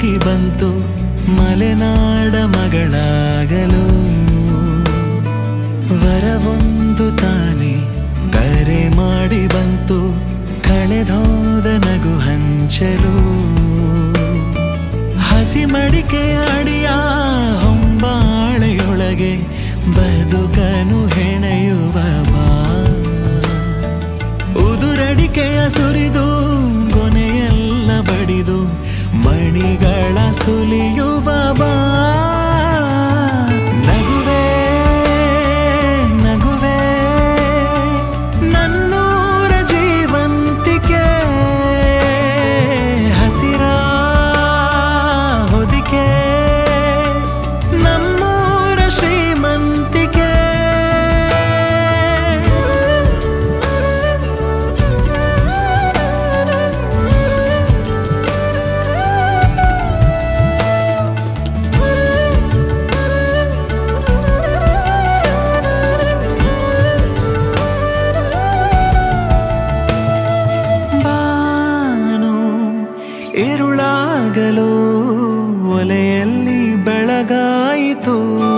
ಹುಡುಗಿ ಬಂತು ಮಲೆನಾಡ ಮಗಳಾಗಲು ವರವೊಂದು ತಾನೆ ಕರೆ ಮಾಡಿ ಬಂತು ಕಳೆದೋದ ನಗು ಹಂಚಲು ಹಸಿ ಮಡಿಕೆ ಅಡಿಯ ಹೊಂಬಾಳೆಯೊಳಗೆ ಬದುಕನು ಹೆಣೆಯುವ ಬಾ ಉದುರಡಿಕೆಯ ಸುರಿದು ಕೊನೆಯೆಲ್ಲ ಬಡಿದು ಮಣಿಗಳ ಸುಲಿಯುವ ಬಾ ನಗುವೆ ನಗುವೆ ನನ್ನೂರ ಜೀವಂತಿಕೆ ಹಸಿರ ಹೊದಿಕೆ ನಮ್ಮೂರ ಶ್ರೀಮಂತಿಕೆ ಬಾನು ಇರುಳಾಗಲು ಒಲೆಯಲ್ಲಿ ಬೆಳಗಾಯಿತು